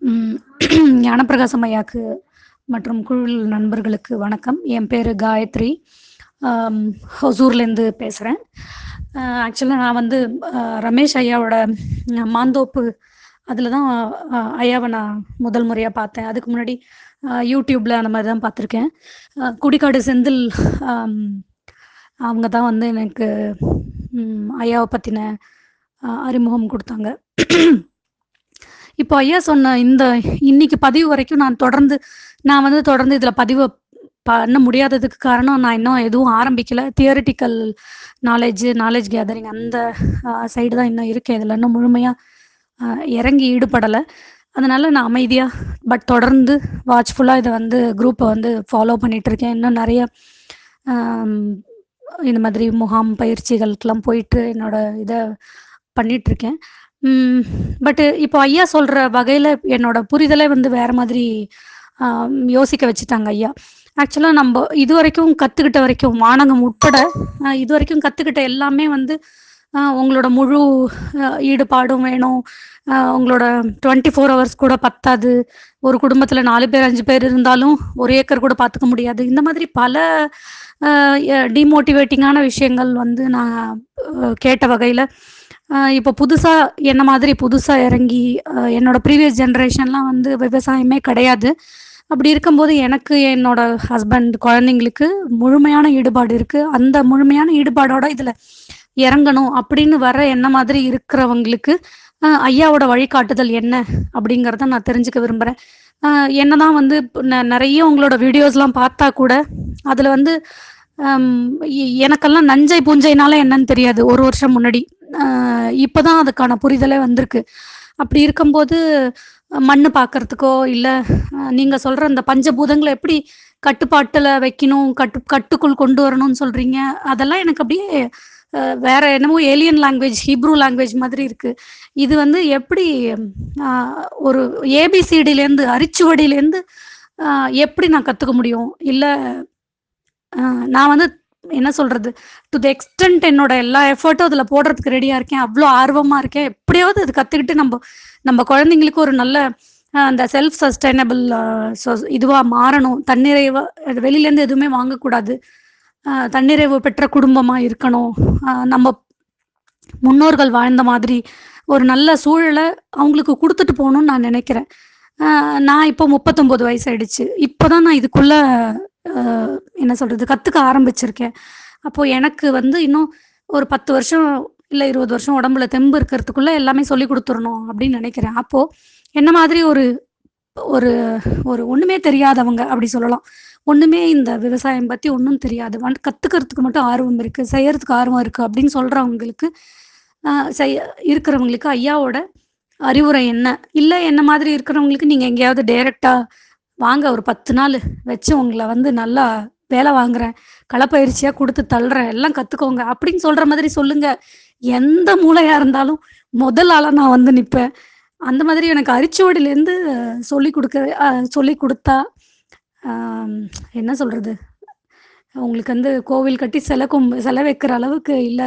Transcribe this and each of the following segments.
ம், ஞானப்பிரகாசம் ஐயாக்கு மற்றும் குழு நண்பர்களுக்கு வணக்கம் என் பேர் காயத்ரி ஆம், ஹொசூர்லேருந்து பேசுகிறேன் ஆக்சுவலாக நான் வந்து அஹ், ரமேஷ் ஐயாவோட அஹ், மாந்தோப்பு அதில் தான் அஹ், ஐயாவை நான் முதல் முறையாக பார்த்தேன் அதுக்கு முன்னாடி அஹ், யூடியூப்ல அந்த மாதிரி தான் பார்த்துருக்கேன் அஹ், குடிக்காடு செந்தில் ஆம், அவங்க தான் வந்து எனக்கு ம், ஐயாவை பற்றின அறிமுகம் கொடுத்தாங்க இப்போ ஐயா சொன்ன இந்த இன்னைக்கு பதிவு வரைக்கும் நான் தொடர்ந்து நான் வந்து தொடர்ந்து இதில் பதிவு பண்ண முடியாததுக்கு காரணம் நான் இன்னும் எதுவும் ஆரம்பிக்கல தியரிட்டிக்கல் நாலேஜ் நாலேஜ் கேதரிங் அந்த சைடு தான் இன்னும் இருக்கேன் இதில் இன்னும் முழுமையாக இறங்கி ஈடுபடலை அதனால நான் அமைதியாக பட் தொடர்ந்து வாட்ச்ஃபுல்லாக இதை வந்து குரூப்பை வந்து ஃபாலோ பண்ணிட்டு இருக்கேன் இன்னும் நிறைய ஆம், இந்த மாதிரி முகாம் பயிற்சிகளுக்கெல்லாம் போயிட்டு என்னோட இதை பண்ணிட்டு இருக்கேன் பட்டு இப்போ ஐயா சொல்ற வகையில என்னோட புரிதலே வந்து வேற மாதிரி ஆம், யோசிக்க வச்சுட்டாங்க ஐயா ஆக்சுவலாக நம்ம இது வரைக்கும் கற்றுக்கிட்ட வரைக்கும் வானகம் உட்பட ஆஹ், இது வரைக்கும் கற்றுக்கிட்ட எல்லாமே வந்து ஆஹ், உங்களோட முழு ஆஹ், ஈடுபாடும் வேணும் ஆஹ், உங்களோட டுவெண்ட்டி ஃபோர் ஹவர்ஸ் கூட பத்தாது ஒரு குடும்பத்தில் நாலு பேர் அஞ்சு பேர் இருந்தாலும் ஒரு ஏக்கர் கூட பார்த்துக்க முடியாது இந்த மாதிரி பல டிமோட்டிவேட்டிங்கான விஷயங்கள் வந்து நான் ஆஹ், கேட்ட வகையில் இப்போ புதுசாக என்ன மாதிரி புதுசாக இறங்கி ஆஹ், என்னோட ப்ரீவியஸ் ஜென்ரேஷன்லாம் வந்து விவசாயமே கிடையாது அப்படி இருக்கும்போது எனக்கு என்னோட ஹஸ்பண்ட் குழந்தைங்களுக்கு முழுமையான ஈடுபாடு இருக்குது அந்த முழுமையான ஈடுபாடோட இதில் இறங்கணும் அப்படின்னு வர என்ன மாதிரி இருக்கிறவங்களுக்கு ஆஹ், ஐயாவோட வழிகாட்டுதல் என்ன அப்படிங்கிறத நான் தெரிஞ்சுக்க விரும்புகிறேன் என்னதான் வந்து இப்ப நெ- நிறைய உங்களோட வீடியோஸ்லாம் பார்த்தா கூட அதில் வந்து ஹம், எ- எனக்கெல்லாம் நஞ்சை பூஞ்சைனால என்னன்னு தெரியாது ஒரு வருஷம் முன்னாடி ஆஹ் இப்பதான் அதுக்கான புரிதலே வந்திருக்கு அப்படி இருக்கும்போது மண்ணு பார்க்கறதுக்கோ இல்லை நீங்க சொல்ற அந்த பஞ்சபூதங்களை எப்படி கட்டுப்பாட்டுல வைக்கணும் கட்டு கட்டுக்குள் கொண்டு வரணும்னு சொல்றீங்க அதெல்லாம் எனக்கு அப்படியே அஹ், வேற என்னமோ ஏலியன் லாங்குவேஜ் ஹீப்ரூ லாங்குவேஜ் மாதிரி இருக்கு இது வந்து எப்படி ஆஹ், ஒரு ஏபிசிடிலேருந்து அரிச்சுவடியிலேருந்து ஆஹ், எப்படி நான் கற்றுக்க முடியும் இல்லை நான் வந்து என்ன சொல்றது டு த எக்ஸ்டென்ட் என்னோட எல்லா எஃபர்ட்டும் அதில் போடுறதுக்கு ரெடியாக இருக்கேன் அவ்வளோ ஆர்வமாக இருக்கேன் எப்படியாவது அது கற்றுக்கிட்டு நம்ம நம்ம குழந்தைங்களுக்கு ஒரு நல்ல ஆஹ், அந்த செல்ஃப் சஸ்டைனபிள் இதுவாக மாறணும் தன்னிறைவா அது வெளியிலேருந்து எதுவுமே வாங்கக்கூடாது ஆஹ், தன்னிறைவு பெற்ற குடும்பமாக இருக்கணும் ஆஹ், நம்ம முன்னோர்கள் வாழ்ந்த மாதிரி ஒரு நல்ல சூழலை அவங்களுக்கு கொடுத்துட்டு போகணும்னு நான் நினைக்கிறேன் ஆஹ், நான் இப்போ முப்பத்தொம்போது வயசு ஆயிடுச்சு இப்போதான் நான் இதுக்குள்ள ஆஹ், என்ன சொல்றது கற்றுக்க ஆரம்பிச்சிருக்கேன் அப்போ எனக்கு வந்து இன்னும் ஒரு பத்து வருஷம் இல்லை இருபது வருஷம் உடம்புல தெம்பு இருக்கிறதுக்குள்ள எல்லாமே சொல்லி கொடுத்துடணும் அப்படின்னு நினைக்கிறேன் அப்போ என்ன மாதிரி ஒரு ஒரு ஒரு ஒண்ணுமே தெரியாதவங்க அப்படி சொல்லலாம் ஒண்ணுமே இந்த விவசாயம் பத்தி ஒன்றும் தெரியாது வந்து கத்துக்கிறதுக்கு மட்டும் ஆர்வம் இருக்கு செய்யறதுக்கு ஆர்வம் இருக்கு அப்படின்னு சொல்றவங்களுக்கு ஆஹ், செய்ய இருக்கிறவங்களுக்கு ஐயாவோட அறிவுரை என்ன இல்லை என்ன மாதிரி இருக்கிறவங்களுக்கு நீங்க எங்கேயாவது டைரக்டா வாங்க ஒரு பத்து நாள் வச்சு உங்களை வந்து நல்லா வேலை வாங்குறேன் களப்பயிற்சியா கொடுத்து தள்ளுறேன் எல்லாம் கத்துக்கோங்க அப்படின்னு சொல்ற மாதிரி சொல்லுங்க எந்த மூளையா இருந்தாலும் முதல் ஆளா நான் வந்து நிப்பேன் அந்த மாதிரி எனக்கு அரிச்சுவடியிலேருந்து சொல்லி கொடுக்க அஹ், சொல்லி கொடுத்தா ஆம், என்ன சொல்றது உங்களுக்கு வந்து கோவில் கட்டி சிலைக்கும் சிலை வைக்கிற அளவுக்கு இல்லை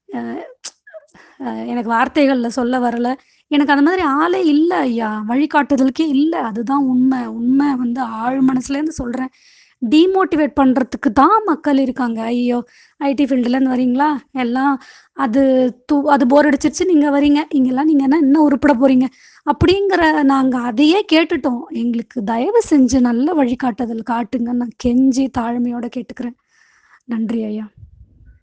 எனக்கு வார்த்தைகள்ல சொல்ல வரல எனக்கு அந்த மாதிரி ஆளே இல்லை ஐயா வழிகாட்டுதலுக்கே இல்லை அதுதான் உண்மை உண்மை வந்து ஆழ் மனசுலேருந்து சொல்றேன் டிமோட்டிவேட் பண்றதுக்கு தான் மக்கள் இருக்காங்க ஐயோ ஐடி ஃபீல்டுலேருந்து வரீங்களா எல்லாம் அது தூ அது போர் அடிச்சிருச்சு நீங்க வரீங்க இங்கெல்லாம் நீங்க என்ன இன்னும் உருப்பிட போறீங்க அப்படிங்கிற நாங்க அதையே கேட்டுட்டோம் எங்களுக்கு தயவு செஞ்சு நல்ல வழிகாட்டுதல் காட்டுங்க நான் கெஞ்சி தாழ்மையோட கேட்டுக்கிறேன் நன்றி ஐயா